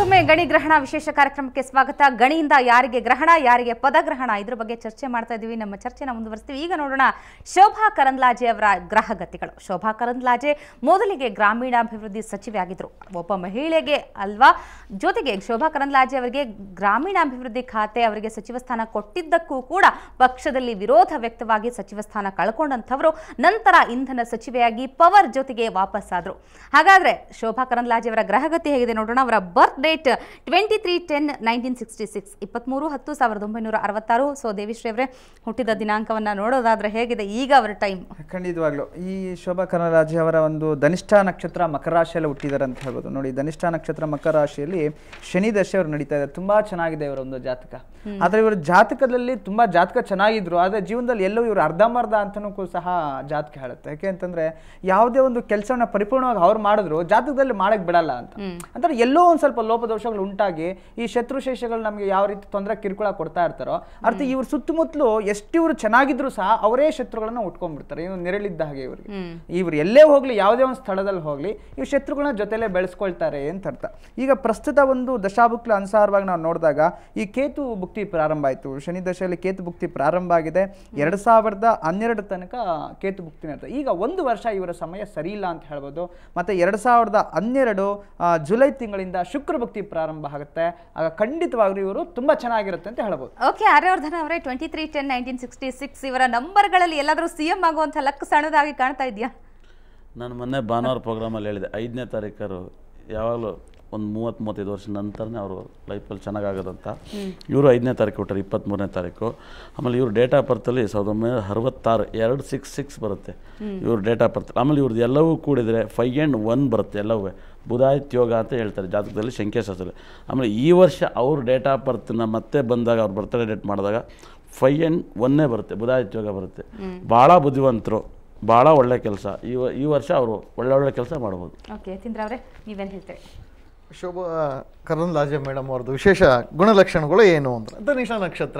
ಮತ್ತೊಮ್ಮೆ ಗಣಿ ಗ್ರಹಣ ವಿಶೇಷ ಕಾರ್ಯಕ್ರಮಕ್ಕೆ ಸ್ವಾಗತ ಗಣಿಯಿಂದ ಯಾರಿಗೆ ಗ್ರಹಣ ಯಾರಿಗೆ ಪದಗ್ರಹಣ ಇದ್ರ ಬಗ್ಗೆ ಚರ್ಚೆ ಮಾಡ್ತಾ ಇದ್ದೀವಿ ನಮ್ಮ ಚರ್ಚೆನ ಮುಂದುವರಿಸ್ತೀವಿ ಈಗ ನೋಡೋಣ ಶೋಭಾ ಕರಂದ್ಲಾಜೆ ಅವರ ಗ್ರಹಗತಿಗಳು ಶೋಭಾ ಕರಂದ್ಲಾಜೆ ಮೊದಲಿಗೆ ಗ್ರಾಮೀಣಾಭಿವೃದ್ಧಿ ಸಚಿವೆ ಆಗಿದ್ರು ಒಬ್ಬ ಮಹಿಳೆಗೆ ಅಲ್ವಾ ಜೊತೆಗೆ ಶೋಭಾ ಕರಂದ್ಲಾಜೆ ಅವರಿಗೆ ಗ್ರಾಮೀಣಾಭಿವೃದ್ಧಿ ಖಾತೆ ಅವರಿಗೆ ಸಚಿವ ಸ್ಥಾನ ಕೊಟ್ಟಿದ್ದಕ್ಕೂ ಕೂಡ ಪಕ್ಷದಲ್ಲಿ ವಿರೋಧ ವ್ಯಕ್ತವಾಗಿ ಸಚಿವ ಸ್ಥಾನ ಕಳ್ಕೊಂಡಂಥವರು ನಂತರ ಇಂಧನ ಸಚಿವೆಯಾಗಿ ಪವರ್ ಜೊತೆಗೆ ವಾಪಸ್ ಆದ್ರು ಹಾಗಾದ್ರೆ ಶೋಭಾ ಕರಂದ್ಲಾಜೆ ಅವರ ಗ್ರಹಗತಿ ಹೇಗಿದೆ ನೋಡೋಣ ಅವರ birth date twenty three ten nineteen sixty six ಇಪ್ಪತ್ತ್ಮೂರು ಹತ್ತು ಸಾವಿರದ ಒಂಬೈನೂರ ಅರವತ್ತಾರು ಸೊ ದೇವಿಶ್ರೀ ಅವರೇ ಹುಟ್ಟಿದ ದಿನಾಂಕವನ್ನ ನೋಡೋದಾದ್ರೆ ಹೇಗಿದೆ ಈಗ ಅವರ ಟೈಮ್ ಖಂಡಿತವಾಗ್ಲು ಈ ಶೋಭಾ ಕರಂದ್ಲಾಜೆ ಅವರ ಒಂದು ಧನಿಷ್ಠ ನಕ್ಷತ್ರ ಮಕರ ರಾಶಿಯಲ್ಲಿ ಹುಟ್ಟಿದ್ದಾರೆ ಅಂತ ಹೇಳ್ಬೋದು ನೋಡಿ ಧನಿಷ್ಠ ನಕ್ಷತ್ರ ಮಕರ ರಾಶಿಯಲ್ಲಿ ಶನಿ ದಶೆ ಅವರು ನಡೀತಾ ಇದೆ ತುಂಬಾ ಚೆನ್ನಾಗಿದೆ ಇವರ ಒಂದು ಜಾತಕ ಆದ್ರೆ ಇವರ ಜಾತಕದಲ್ಲಿ ತುಂಬಾ ಜಾತಕ ಚೆನ್ನಾಗಿದ್ರು ಆದ್ರೆ ಜೀವನದಲ್ಲಿ ಎಲ್ಲೋ ಇವರು ಅರ್ಧಂಬರ್ಧ ಅಂತನೂ ಕೂಡ ಸಹ ಜಾತಕ ಹೇಳುತ್ತೆ ಯಾಕೆ ಅಂತಂದ್ರೆ ಯಾವುದೇ ಒಂದು ಕೆಲಸವನ್ನ ಪರಿಪೂರ್ಣವಾಗಿ ಅವ್ರು ಮಾಡಿದ್ರು ಜಾತಕದಲ್ಲಿ ಮಾಡಕ್ ಬಿಡಲ್ಲ ಅಂತ ಅಂದ್ರೆ ಎಲ್ಲೋ ಒಂದ್ ಸ್ವಲ್ಪ ಲೋಪದೋಷಗಳು ಉಂಟಾಗಿ ಈ ಶತ್ರುಶೇಷಗಳು ನಮಗೆ ಯಾವ ರೀತಿ ತೊಂದರೆ ಕಿರುಕುಳ ಕೊಡ್ತಾ ಇರ್ತಾರೋ ಅರ್ಥ ಇವ್ರ ಸುತ್ತಮುತ್ತಲು ಎಷ್ಟು ಇವರು ಚೆನ್ನಾಗಿದ್ರು ಸಹ ಅವರೇ ಶತ್ರುಗಳನ್ನ ಉಟ್ಕೊಂಡ್ಬಿಡ್ತಾರೆ ಏನು ನೆರಳಿದ್ದ ಹಾಗೆ ಇವ್ರಿಗೆ ಇವ್ರು ಎಲ್ಲೇ ಹೋಗ್ಲಿ ಯಾವುದೇ ಒಂದು ಸ್ಥಳದಲ್ಲಿ ಹೋಗ್ಲಿ ಇವ್ರು ಶತ್ರುಗಳನ್ನ ಜೊತೆಲೇ ಬೆಳೆಸ್ಕೊಳ್ತಾರೆ ಅಂತ ಅರ್ಥ ಈಗ ಪ್ರಸ್ತುತ ಒಂದು ದಶಾಭುಕ್ಲ ಅನುಸಾರವಾಗಿ ನಾವು ನೋಡಿದಾಗ ಈ ಕೇತು ಭುಕ್ತಿ ಪ್ರಾರಂಭ ಆಯಿತು ಶನಿ ದಶೆಯಲ್ಲಿ ಕೇತು ಭುಕ್ತಿ ಪ್ರಾರಂಭ ಆಗಿದೆ ಎರಡು ಸಾವಿರದ ಹನ್ನೆರಡು ತನಕ ಕೇತು ಭುಕ್ತಿ ಇರ್ತದೆ ಈಗ ಒಂದು ವರ್ಷ ಇವರ ಸಮಯ ಸರಿ ಇಲ್ಲ ಅಂತ ಹೇಳ್ಬೋದು ಮತ್ತೆ ಎರಡು ಸಾವಿರದ ಹನ್ನೆರಡು ಆ, ಜುಲೈ ತಿಂಗಳಿಂದ ಶುಕ್ರ ಭಕ್ತಿ ಪ್ರಾರಂಭ ಆಗುತ್ತೆ ಆಗ ಖಂಡಿತವಾಗ್ಲೂ ಇವರು ತುಂಬಾ ಚೆನ್ನಾಗಿರುತ್ತೆ ಅಂತ ಹೇಳ್ಬೋದು ಓಕೆ ಆರ್ಯವರ್ಧನ್ ಅವರೇ twenty three ten nineteen sixty six ಇವರ ನಂಬರ್ಗಳಲ್ಲಿ ಎಲ್ಲಾದರೂ ಸಿ ಎಂ ಆಗುವಂಥ ಲಕ್ ಸಣ್ಣದಾಗಿ ಕಾಣ್ತಾ ಇದೆಯಾ ನಾನು ಮೊನ್ನೆ ಭಾನುವಾರ ಪ್ರೋಗ್ರಾಮಲ್ಲಿ ಹೇಳಿದೆ ಐದನೇ ತಾರೀಕರು ಯಾವಾಗಲೂ ಒಂದು ಮೂವತ್ತು ಮೂವತ್ತೈದು ವರ್ಷ ನಂತರನೇ ಅವರು ಲೈಫಲ್ಲಿ ಚೆನ್ನಾಗಾಗೋದಂತ ಇವರು ಐದನೇ ತಾರೀಕು ಹುಟ್ಟಾರೆ ಇಪ್ಪತ್ತ್ಮೂರನೇ ತಾರೀಕು ಆಮೇಲೆ ಇವ್ರ ಡೇಟ್ ಆಫ್ ಬರ್ತಲ್ಲಿ ಸಾವಿರದ ಒಂಬೈನೂರ ಅರವತ್ತಾರು ಎರಡು ಸಿಕ್ಸ್ ಸಿಕ್ಸ್ ಬರುತ್ತೆ ಇವ್ರ ಡೇಟ್ ಆಫ್ ಬರ್ತ್ ಆಮೇಲೆ ಇವ್ರದ್ದು ಎಲ್ಲವೂ ಕೂಡಿದರೆ ಫೈ ಆ್ಯಂಡ್ ಒನ್ ಬರುತ್ತೆ ಎಲ್ಲವೂ ಬುಧಾಯಿತ್ ಯೋಗ ಅಂತ ಹೇಳ್ತಾರೆ ಜಾತಕದಲ್ಲಿ ಶಂಖ್ಯಾಶಾಸ್ತ್ರ ಆಮೇಲೆ ಈ ವರ್ಷ ಅವ್ರ ಡೇಟ್ ಆಫ್ ಬರ್ತನ್ನ ಮತ್ತೆ ಬಂದಾಗ ಅವ್ರ ಬರ್ತ್ಡೇ ಡೇಟ್ ಮಾಡಿದಾಗ ಫೈ ಆ್ಯಂಡ್ ಒನ್ನೇ ಬರುತ್ತೆ ಬುಧಾಯಿತ್ ಯೋಗ ಬರುತ್ತೆ ಭಾಳ ಬುದ್ಧಿವಂತರು ಭಾಳ ಒಳ್ಳೆ ಕೆಲಸ ಈ ವ- ಈ ವರ್ಷ ಅವರು ಒಳ್ಳೆ ಒಳ್ಳೆ ಕೆಲಸ ಮಾಡ್ಬೋದು ಓಕೆ ಯತೀಂದ್ರ ಅವರೇ ನೀವೇನು ಹೇಳ್ತೀರಿ ಶೋಭಾ ಕರಂದ್ಲಾಜೆ ಮೇಡಮ್ ಅವ್ರದ್ದು ವಿಶೇಷ ಗುಣಲಕ್ಷಣಗಳು ಏನು ಅಂದ್ರೆ ಧನಿಷ್ಠ ನಕ್ಷತ್ರ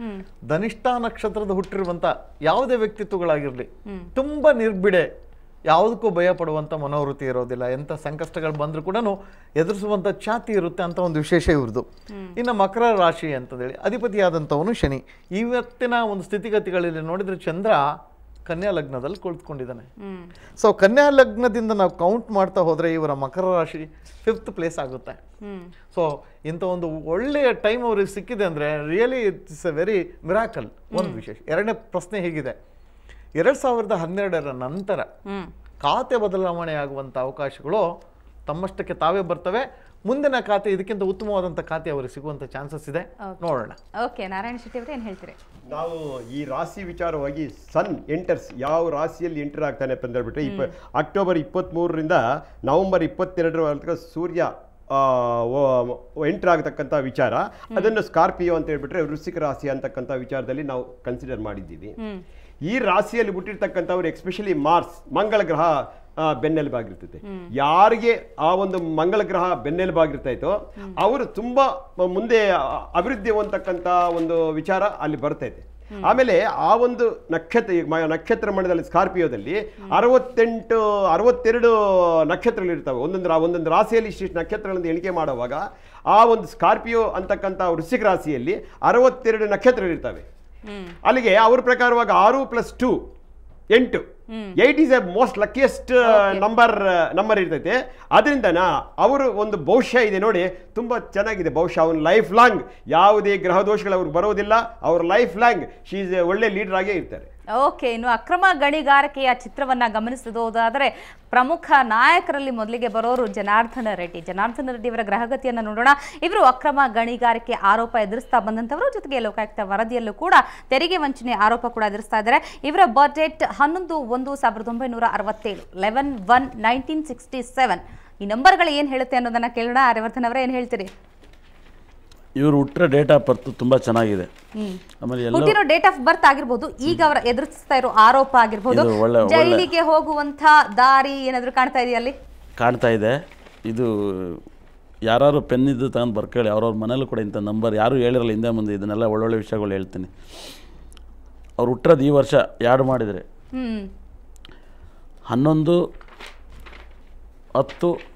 ಧನಿಷ್ಠ ನಕ್ಷತ್ರದ ಹುಟ್ಟಿರುವಂತ ಯಾವುದೇ ವ್ಯಕ್ತಿತ್ವಗಳಾಗಿರ್ಲಿ ತುಂಬಾ ನಿರ್ಬಿಡೆ ಯಾವುದಕ್ಕೂ ಭಯ ಪಡುವಂತ ಮನೋವೃತ್ತಿ ಇರೋದಿಲ್ಲ ಎಂಥ ಸಂಕಷ್ಟಗಳು ಬಂದರೂ ಕೂಡ ಎದುರಿಸುವಂತ ಛಾತಿ ಇರುತ್ತೆ ಅಂತ ಒಂದು ವಿಶೇಷ ಇವ್ರದ್ದು ಇನ್ನು ಮಕರ ರಾಶಿ ಅಂತಂದೇಳಿ ಅಧಿಪತಿಯಾದಂಥವನು ಶನಿ ಇವತ್ತಿನ ಒಂದು ಸ್ಥಿತಿಗತಿಗಳಲ್ಲಿ ನೋಡಿದ್ರೆ ಚಂದ್ರ ಕನ್ಯಾ ಲಗ್ನದಲ್ಲಿ ಕುಳಿತುಕೊಂಡಿದ್ದಾನೆ ಸೊ ಕನ್ಯಾ ಲಗ್ನದಿಂದ ನಾವು ಕೌಂಟ್ ಮಾಡ್ತಾ ಹೋದರೆ ಇವರ ಮಕರ ರಾಶಿ ಫಿಫ್ತ್ ಪ್ಲೇಸ್ ಆಗುತ್ತೆ ಸೊ ಇಂಥ ಒಂದು ಒಳ್ಳೆಯ ಟೈಮ್ ಅವ್ರಿಗೆ ಸಿಕ್ಕಿದೆ ಅಂದರೆ really it's a very miracle ಒಂದು ವಿಶೇಷ ಎರಡನೇ ಪ್ರಶ್ನೆ ಹೀಗಿದೆ ಎರಡು ಸಾವಿರದ ಹನ್ನೆರಡರ ನಂತರ ಖಾತೆ ಬದಲಾವಣೆ ಆಗುವಂಥ ಅವಕಾಶಗಳು ತಮ್ಮಷ್ಟಕ್ಕೆ ತಾವೇ ಬರ್ತವೆ ಮುಂದಿನ ಖಾತೆ ಇದಕ್ಕಿಂತ ಉತ್ತಮವಾದಂಥ ಖಾತೆ ಅವರಿಗೆ ಸಿಗುವಂಥ ಚಾನ್ಸಸ್ ಇದೆ ನೋಡೋಣ ಓಕೆ ನಾರಾಯಣ ಶೆಟ್ಟಿ ಅವರೇ ಏನು ಹೇಳ್ತೀರಿ ನಾವು ಈ ರಾಶಿ ವಿಚಾರವಾಗಿ ಸನ್ ಎಂಟರ್ಸ್ ಯಾವ ರಾಶಿಯಲ್ಲಿ ಎಂಟರ್ ಆಗ್ತಾನೆ ಅಂತ ಅಂದ್ಬಿಟ್ರೆ ಇಪ್ಪ ಅಕ್ಟೋಬರ್ ಇಪ್ಪತ್ತ್ಮೂರರಿಂದ ನವೆಂಬರ್ ಇಪ್ಪತ್ತೆರಡರವರೆಗೆ ಸೂರ್ಯ ಎಂಟರ್ ಆಗತಕ್ಕಂಥ ವಿಚಾರ ಅದನ್ನು ಸ್ಕಾರ್ಪಿಯೋ ಅಂತ ಹೇಳ್ಬಿಟ್ರೆ ವೃಶ್ಚಿಕ ರಾಶಿ ಅಂತಕ್ಕಂಥ ವಿಚಾರದಲ್ಲಿ ನಾವು ಕನ್ಸಿಡರ್ ಮಾಡಿದ್ದೀವಿ ಈ ರಾಶಿಯಲ್ಲಿ ಹುಟ್ಟಿರ್ತಕ್ಕಂಥವ್ರು ಎಕ್ಸ್ಪೆಷಲಿ ಮಾರ್ಸ್ ಮಂಗಳ ಗ್ರಹ ಆ, ಬೆನ್ನೆಲುಬಾಗಿರ್ತದೆ ಯಾರಿಗೆ ಆ ಒಂದು ಮಂಗಳ ಗ್ರಹ ಬೆನ್ನೆಲುಬಾಗಿರ್ತಾ ಇತ್ತೋ ಅವರು ತುಂಬಾ ಮುಂದೆ ಅ- ಅಭಿವೃದ್ಧಿ ಹೊಂದತಕ್ಕಂಥ ಒಂದು ವಿಚಾರ ಅಲ್ಲಿ ಬರ್ತೈತೆ ಆಮೇಲೆ ಆ ಒಂದು ನಕ್ಷತ್ರ ಈ ಮ- ನಕ್ಷತ್ರ ಮಂಡಲದಲ್ಲಿ ಸ್ಕಾರ್ಪಿಯೋದಲ್ಲಿ ಅರವತ್ತೆಂಟು ಅರವತ್ತೆರಡು ನಕ್ಷತ್ರಗಳು ಇರ್ತವೆ ಒಂದೊಂದು ರಾ- ಒಂದೊಂದು ರಾಶಿಯಲ್ಲಿ ಇಷ್ಟಿಷ್ಟು ನಕ್ಷತ್ರಗಳನ್ನು ಎಣಿಕೆ ಮಾಡುವಾಗ ಆ ಒಂದು ಸ್ಕಾರ್ಪಿಯೋ ಅಂತಕ್ಕಂಥ ವೃಶ್ಚಿಕ ರಾಶಿಯಲ್ಲಿ ಅರವತ್ತೆರಡು ನಕ್ಷತ್ರಗಳು ಇರ್ತವೆ ಅಲ್ಲಿಗೆ ಅವ್ರ ಪ್ರಕಾರವಾಗಿ ಆರು ಪ್ಲಸ್ ಟು ಎಂಟು eight is a most luckiest number number ಇರ್ತೈತೆ ಅದರಿಂದ ಅವರು ಒಂದು ಭವಿಷ್ಯ ಇದೆ ನೋಡಿ ತುಂಬ ಚೆನ್ನಾಗಿದೆ ಬಹುಶಃ ಅವನ ಲೈಫ್ ಲಾಂಗ್ ಯಾವುದೇ ಗ್ರಹ ದೋಷಗಳು ಅವ್ರಿಗೆ ಬರೋದಿಲ್ಲ ಅವ್ರ ಲೈಫ್ ಲಾಂಗ್ ಶೀ ಇಸ್ ಒಳ್ಳೆ ಲೀಡರ್ ಆಗೇ ಇರ್ತಾರೆ ಓಕೆ ಇನ್ನು ಅಕ್ರಮ ಗಣಿಗಾರಿಕೆಯ ಚಿತ್ರವನ್ನ ಗಮನಿಸೋದಾದರೆ ಪ್ರಮುಖ ನಾಯಕರಲ್ಲಿ ಮೊದಲಿಗೆ ಬರೋರು ಜನಾರ್ದನ ರೆಡ್ಡಿ ಜನಾರ್ದನ ರೆಡ್ಡಿ ಅವರ ಗ್ರಹಗತಿಯನ್ನು ನೋಡೋಣ ಇವರು ಅಕ್ರಮ ಗಣಿಗಾರಿಕೆ ಆರೋಪ ಎದುರಿಸ್ತಾ ಬಂದಂಥವರು ಜೊತೆಗೆ ಲೋಕಾಯುಕ್ತ ವರದಿಯಲ್ಲೂ ಕೂಡ ತೆರಿಗೆ ವಂಚನೆ ಆರೋಪ ಕೂಡ ಎದುರಿಸ್ತಾ ಇದ್ದಾರೆ ಇವರ ಬರ್ಡೇಟ್ ಹನ್ನೊಂದು ಒಂದು ಸಾವಿರದ ಒಂಬೈನೂರ ಅರವತ್ತೇಳು eleven one nineteen sixty seven ಈ ನಂಬರ್ಗಳು ಏನು ಹೇಳುತ್ತೆ ಅನ್ನೋದನ್ನ ಕೇಳೋಣ ಆರ್ಯವರ್ಧನ್ ಅವರೇ ಏನು ಹೇಳ್ತೀರಿ ಇವರು ಹುಟ್ಟರೆ ಡೇಟ್ ಆಫ್ ಬರ್ತ್ ತುಂಬ ಚೆನ್ನಾಗಿದೆ ಆಮೇಲೆ ಎಲ್ಲ ಹುಟ್ಟಿರೋ ಡೇಟ್ ಆಫ್ ಬರ್ತ್ ಆಗಿರ್ಬೋದು ಈಗ ಅವರ ಎದುರಿಸ್ತಾ ಇರೋ ಆರೋಪ ಆಗಿರ್ಬೋದು ಇದು ಒಳ್ಳೆ- ಒಳ್ಳೆ- ಜೈಲಿಗೆ ಹೋಗುವಂತ ದಾರಿ ಏನಾದ್ರು ಕಾಣ್ತಾ ಇದೆಯಾ ಅಲ್ಲಿ ಕಾಣ್ತಾ ಇದೆ ಇದು ಯಾರು ಪೆನ್ ಇದ್ದು ತಗೊಂಡು ಬರ್ಕೊಳ್ಳಿ ಅವ್ರವ್ರ ಮನೇಲೂ ಕೂಡ ಇಂಥ ನಂಬರ್ ಯಾರು ಹೇಳಿರಲ್ಲ ಹಿಂದೆ ಮುಂದೆ ಇದನ್ನೆಲ್ಲ ಒಳ್ಳೊಳ್ಳೆ ವಿಷಯಗಳು ಹೇಳ್ತೀನಿ ಅವ್ರು ಹುಟ್ಟಿರೋದು ಈ ವರ್ಷ ಯಾಡ್ ಮಾಡಿದರೆ ಹ್ಮ್ ಹನ್ನೊಂದು ಹತ್ತು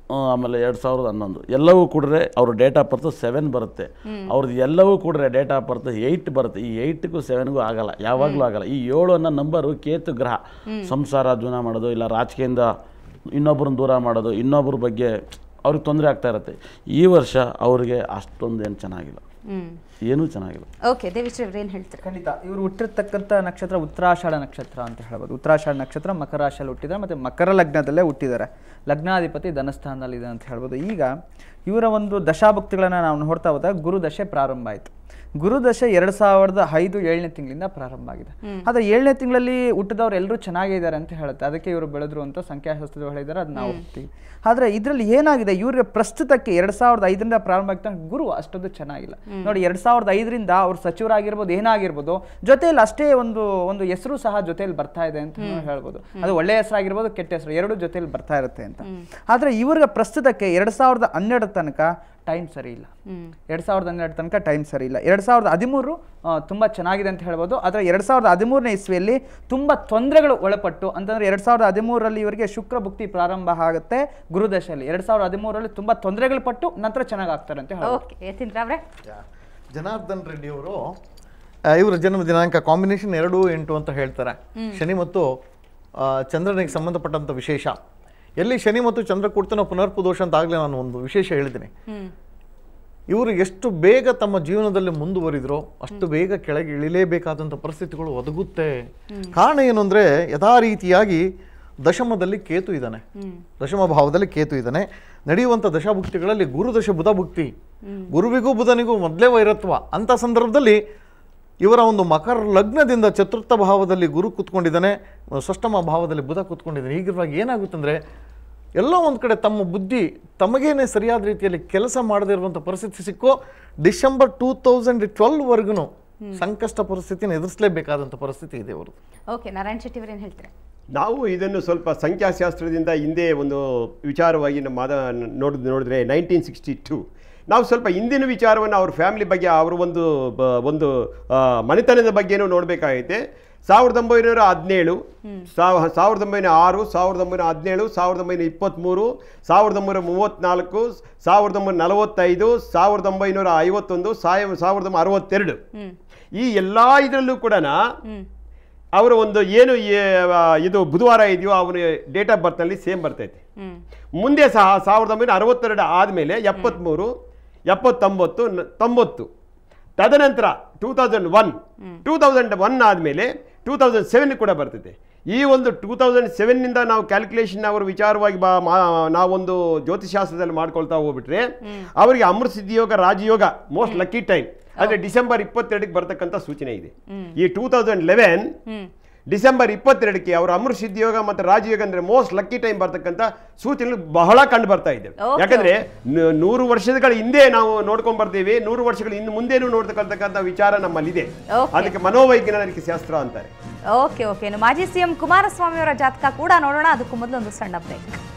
ಆ, ಆಮೇಲೆ ಎರಡು ಸಾವಿರದ ಹನ್ನೊಂದು ಎಲ್ಲವೂ ಕೂಡ್ರೆ ಅವ್ರ ಡೇಟ್ ಆಫ್ ಬರ್ತ್ ಸೆವೆನ್ ಬರುತ್ತೆ ಅವ್ರದ್ದು ಎಲ್ಲವೂ ಕೂಡ್ರೆ ಡೇಟ್ ಆಫ್ ಬರ್ತ್ ಏಯ್ಟ್ ಬರುತ್ತೆ ಈ ಏಯ್ಟ್ಗೂ ಸೆವೆನ್ಗೂ ಆಗಲ್ಲ ಯಾವಾಗಲೂ ಆಗಲ್ಲ ಈ ಏಳು ಅನ್ನೋ ನಂಬರು ಕೇತು ಗ್ರಹ ಸಂಸಾರ ಜೀವನ ಮಾಡೋದು ಇಲ್ಲ ರಾಜಕೀಯದಿಂದ ಇನ್ನೊಬ್ಬರನ್ನ ದೂರ ಮಾಡೋದು ಇನ್ನೊಬ್ಬರ ಬಗ್ಗೆ ಅವ್ರಿಗೆ ತೊಂದರೆ ಆಗ್ತಾ ಇರುತ್ತೆ ಈ ವರ್ಷ ಅವ್ರಿಗೆ ಅಷ್ಟೊಂದು ಏನು ಚೆನ್ನಾಗಿಲ್ಲ ಹ್ಮ್ ಏನೂ ಚೆನ್ನಾಗಿಲ್ಲ ಓಕೆ ದೇವಿಶ್ರೀ ಅವ್ರು ಏನು ಹೇಳ್ತಾರೆ ಖಂಡಿತ ಇವರು ಹುಟ್ಟಿರ್ತಕ್ಕಂಥ ನಕ್ಷತ್ರ ಉತ್ತರಾಷಾಢ ನಕ್ಷತ್ರ ಅಂತ ಹೇಳ್ಬೋದು ಉತ್ತರಾಷಾಢ ನಕ್ಷತ್ರ ಮಕರ ರಾಶಿಯಲ್ಲಿ ಹುಟ್ಟಿದ್ದಾರೆ ಮತ್ತು ಮಕರ ಲಗ್ನದಲ್ಲೇ ಹುಟ್ಟಿದ್ದಾರೆ ಲಗ್ನಾಧಿಪತಿ ಧನಸ್ಥಾನದಲ್ಲಿದೆ ಅಂತ ಹೇಳ್ಬೋದು ಈಗ ಇವರ ಒಂದು ದಶಾಭಕ್ತಿಗಳನ್ನು ನಾವು ನೋಡ್ತಾ ಹೋದಾಗ ಗುರು ದಶೆ ಪ್ರಾರಂಭ ಆಯಿತು ಗುರು ದಶೆ ಎರಡು ಸಾವಿರದ ಐದು ಏಳನೇ ತಿಂಗಳಿಂದ ಪ್ರಾರಂಭ ಆಗಿದೆ ಆದರೆ ಏಳನೇ ತಿಂಗಳಲ್ಲಿ ಹುಟ್ಟಿದವ್ರು ಎಲ್ಲರೂ ಚೆನ್ನಾಗಿದ್ದಾರೆ ಅಂತ ಹೇಳುತ್ತೆ ಅದಕ್ಕೆ ಇವರು ಬೆಳೆದ್ರು ಅಂತ ಸಂಖ್ಯಾಶಾಸ್ತ್ರಗಳು ಹೇಳಿದ್ದಾರೆ ಅದು ನಾವು ಒಪ್ತೀವಿ ಆದರೆ ಇದರಲ್ಲಿ ಏನಾಗಿದೆ ಇವ್ರಿಗೆ ಪ್ರಸ್ತುತಕ್ಕೆ ಎರಡು ಸಾವಿರದ ಐದರಿಂದ ಪ್ರಾರಂಭ ಆಗ್ತಾ ಗುರು ಅಷ್ಟೊಂದು ಚೆನ್ನಾಗಿಲ್ಲ ನೋಡಿ ಎರಡು ಸಾವಿರದ ಐದರಿಂದ ಅವ್ರು ಸಚಿವರಾಗಿರ್ಬೋದು ಏನಾಗಿರ್ಬೋದು ಜೊತೆಯಲ್ಲಿ ಅಷ್ಟೇ ಒಂದು ಒಂದು ಹೆಸರು ಸಹ ಜೊತೆಯಲ್ಲಿ ಬರ್ತಾ ಇದೆ ಅಂತ ಹೇಳ್ಬೋದು ಅದು ಒಳ್ಳೆಯ ಹೆಸರಾಗಿರ್ಬೋದು ಕೆಟ್ಟ ಹೆಸರು ಎರಡು ಜೊತೆಯಲ್ಲಿ ಬರ್ತಾ ಇರುತ್ತೆ ಅಂತ ಆದರೆ ಇವ್ರಿಗೆ ಪ್ರಸ್ತುತಕ್ಕೆ ಎರಡು ಸಾವಿರದ ಹನ್ನೆರಡು ತನಕ ಟೈಮ್ ಸರಿ ಇಲ್ಲ ಎರಡು ಸಾವಿರದ ಹನ್ನೆರಡು ತನಕ ಟೈಮ್ ಸರಿ ಇಲ್ಲ ಎರಡು ಸಾವಿರದ ಹದಿಮೂರು ಆ, ತುಂಬ ಚೆನ್ನಾಗಿದೆ ಅಂತ ಹೇಳ್ಬೋದು ಆದರೆ ಎರಡು ಸಾವಿರದ ಹದಿಮೂರನೇ ಇಸ್ವಿಯಲ್ಲಿ ತುಂಬ ತೊಂದರೆಗಳು ಒಳಪಟ್ಟು ಅಂತಂದರೆ ಎರಡು ಸಾವಿರದ ಹದಿಮೂರರಲ್ಲಿ ಇವರಿಗೆ ಶುಕ್ರ ಭುಕ್ತಿ ಪ್ರಾರಂಭ ಆಗುತ್ತೆ ಗುರುದಶೆಯಲ್ಲಿ ಎರಡು ಸಾವಿರದ ಹದಿಮೂರರಲ್ಲಿ ತುಂಬ ತೊಂದರೆಗಳು ಪಟ್ಟು ನಂತರ ಚೆನ್ನಾಗಿ ಆಗ್ತಾರೆ ಅಂತ ಹೇಳ್ಬೋದು ಓಕೆ ಯತೀಂದ್ರ ಅವರೇ ಜನಾರ್ದನ್ ರೆಡ್ಡಿ ಅವರು ಇವರ ಜನ್ಮ ದಿನಾಂಕ ಕಾಂಬಿನೇಷನ್ ಎರಡು ಎಂಟು ಅಂತ ಹೇಳ್ತಾರೆ ಶನಿ ಮತ್ತು ಆ, ಚಂದ್ರನಿಗೆ ಸಂಬಂಧಪಟ್ಟಂತ ವಿಶೇಷ ಎಲ್ಲಿ ಶನಿ ಮತ್ತು ಚಂದ್ರ ಕೂಡ್ತಾನೋ ಪುನರ್ಪು ದೋಷ ಅಂತ ಆಗಲೇ ನಾನು ಒಂದು ವಿಶೇಷ ಹೇಳಿದ್ದೀನಿ ಹ್ಮ್ ಇವರು ಎಷ್ಟು ಬೇಗ ತಮ್ಮ ಜೀವನದಲ್ಲಿ ಮುಂದುವರಿದ್ರೋ ಅಷ್ಟು ಬೇಗ ಕೆಳಗೆ ಇಳಿಲೇಬೇಕಾದಂಥ ಪರಿಸ್ಥಿತಿಗಳು ಒದಗುತ್ತೆ ಕಾರಣ ಏನು ಅಂದರೆ ಯಥಾ ರೀತಿಯಾಗಿ ದಶಮದಲ್ಲಿ ಕೇತು ಇದ್ದಾನೆ ದಶಮ ಭಾವದಲ್ಲಿ ಕೇತು ಇದ್ದಾನೆ ನಡೆಯುವಂಥ ದಶಾಭುಕ್ತಿಗಳಲ್ಲಿ ಗುರು ದಶ ಬುಧ ಭುಕ್ತಿ ಗುರುವಿಗೂ ಬುಧನಿಗೂ ಮೊದಲೇ ವೈರತ್ವ ಅಂಥ ಸಂದರ್ಭದಲ್ಲಿ ಇವರ ಒಂದು ಮಕರ ಲಗ್ನದಿಂದ ಚತುರ್ಥ ಭಾವದಲ್ಲಿ ಗುರು ಕೂತ್ಕೊಂಡಿದ್ದಾನೆ ಷಷ್ಠಮ ಭಾವದಲ್ಲಿ ಬುಧ ಕೂತ್ಕೊಂಡಿದ್ದಾನೆ ಹೀಗಿರುವಾಗ ಏನಾಗುತ್ತಂದ್ರೆ ಎಲ್ಲೋ ಒಂದು ಕಡೆ ತಮ್ಮ ಬುದ್ಧಿ ತಮಗೇನೆ ಸರಿಯಾದ ರೀತಿಯಲ್ಲಿ ಕೆಲಸ ಮಾಡದೇ ಇರುವಂಥ ಪರಿಸ್ಥಿತಿ ಸಿಕ್ಕೋ ಡಿಸೆಂಬರ್ ಟೂ ತೌಸಂಡ್ ಟ್ವೆಲ್ವ್ವರೆಗೂ ಸಂಕಷ್ಟ ಪರಿಸ್ಥಿತಿನ ಎದುರಿಸಲೇಬೇಕಾದಂಥ ಪರಿಸ್ಥಿತಿ ಇದೆ ಅವರು ಓಕೆ ನಾರಾಯಣ್ ಶೆಟ್ಟಿ ಅವ್ರು ಏನು ಹೇಳ್ತಾರೆ ನಾವು ಇದನ್ನು ಸ್ವಲ್ಪ ಸಂಖ್ಯಾಶಾಸ್ತ್ರದಿಂದ ಹಿಂದೆ ಒಂದು ವಿಚಾರವಾಗಿ ನಮ್ಮ ಮಾದ ನೋಡಿದ್ ನೋಡಿದ್ರೆ ನೈನ್ಟೀನ್ ಸಿಕ್ಸ್ಟಿ ಟು ನಾವು ಸ್ವಲ್ಪ ಹಿಂದಿನ ವಿಚಾರವನ್ನು ಅವ್ರ ಫ್ಯಾಮಿಲಿ ಬಗ್ಗೆ ಅವರ ಒಂದು ಬ- ಒಂದು ಆ, ಮನೆತನದ ಬಗ್ಗೆನೂ ನೋಡಬೇಕಾಗೈತೆ ಸಾವಿರದ ಒಂಬೈನೂರ ಹದಿನೇಳು ಸಾವ ಸಾವಿರದ ಒಂಬೈನೂರ ಆರು ಸಾವಿರದ ಒಂಬೈನೂರ ಹದಿನೇಳು ಸಾವಿರದ ಒಂಬೈನೂರ ಇಪ್ಪತ್ತ್ಮೂರು ಸಾವಿರದ ಒಂಬೈನೂರ ಮೂವತ್ತ್ನಾಲ್ಕು ಸಾವಿರದ ಒಂಬೈನೂರ ನಲವತ್ತೈದು ಸಾವಿರದ ಒಂಬೈನೂರ ಐವತ್ತೊಂದು ಸಾಯ ಸಾವಿರದ ಒಂಬೈನೂರ ಅರವತ್ತೆರಡು ಈ ಎಲ್ಲ ಇದರಲ್ಲೂ ಕೂಡ ಅವರ ಒಂದು ಏನು ಈ, ಆ, ಇದು ಬುಧವಾರ ಇದೆಯೋ ಅವನ ಡೇಟ್ ಆಫ್ ಬರ್ತ್ನಲ್ಲಿ ಸೇಮ್ ಬರ್ತೈತೆ ಮುಂದೆ ಸಹ ಸಾವಿರದ ಒಂಬೈನೂರ ಅರವತ್ತೆರಡು ಆದಮೇಲೆ ಎಪ್ಪತ್ತ್ಮೂರು ಎಪ್ಪತ್ತೊಂಬತ್ತು ನ- ತೊಂಬತ್ತು ತದನಂತರ two thousand one two thousand one ಆದಮೇಲೆ ಟೂ ತೌಸಂಡ್ ಸೆವೆನ್ ಕೂಡ ಬರ್ತೈತೆ ಈ ಒಂದು ಟೂ ತೌಸಂಡ್ ಸೆವೆನ್ನಿಂದ ನಾವು ಕ್ಯಾಲ್ಕುಲೇಷನ್ ಅವರ ವಿಚಾರವಾಗಿ ಬಾ ಮಾ ನಾವೊಂದು ಜ್ಯೋತಿಷಾಸ್ತ್ರದಲ್ಲಿ ಮಾಡ್ಕೊಳ್ತಾ ಹೋಗ್ಬಿಟ್ರೆ ಅವರಿಗೆ ಅಮೃತ ಸಿದ್ಧಿಯೋಗ ರಾಜಯೋಗ ಮೋಸ್ಟ್ ಲಕ್ಕಿ ಟೈಮ್ ಅಂದರೆ ಡಿಸೆಂಬರ್ ಇಪ್ಪತ್ತೆರಡಕ್ಕೆ ಬರ್ತಕ್ಕಂಥ ಸೂಚನೆ ಇದೆ ಈ ಟೂ ತೌಸಂಡ್ ಲೆವೆನ್ ಡಿಸೆಂಬರ್ ಇಪ್ಪತ್ತೆರಡಕ್ಕೆ ಅವರ ಅಮೃತ ಸಿದ್ಧಿಯೋಗ ಮತ್ತು ರಾಜಯೋಗ ಅಂದ್ರೆ ಮೋಸ್ಟ್ ಲಕ್ಕಿ ಟೈಮ್ ಬರ್ತಕ್ಕಂಥ ಸೂಚನೆಗಳು ಬಹಳ ಕಂಡು ಬರ್ತಾ ಇದೆ Okay. ಯಾಕಂದ್ರೆ ನ- ನೂರು ವರ್ಷಗಳ ಹಿಂದೆ ನಾವು ನೋಡ್ಕೊಂಡ್ ಬರ್ತೀವಿ ನೂರು ವರ್ಷಗಳ ಇನ್ನು ಮುಂದೇನು ನೋಡ್ತಕ್ಕಂಥ ವಿಚಾರ ನಮ್ಮಲ್ಲಿದೆ Okay. ಅದಕ್ಕೆ ಮನೋವೈಜ್ಞಾನಿಕ ಶಾಸ್ತ್ರ ಅಂತಾರೆ ಓಕೆ ಓಕೆ ಇನ್ನು ಮಾಜಿ ಸಿಎಂ ಕುಮಾರಸ್ವಾಮಿ ಅವರ ಜಾತಕ ಕೂಡ ನೋಡೋಣ ಅದಕ್ಕೂ ಮೊದಲು ಒಂದು ಸಣ್ಣ ಬ್ರೇಕ್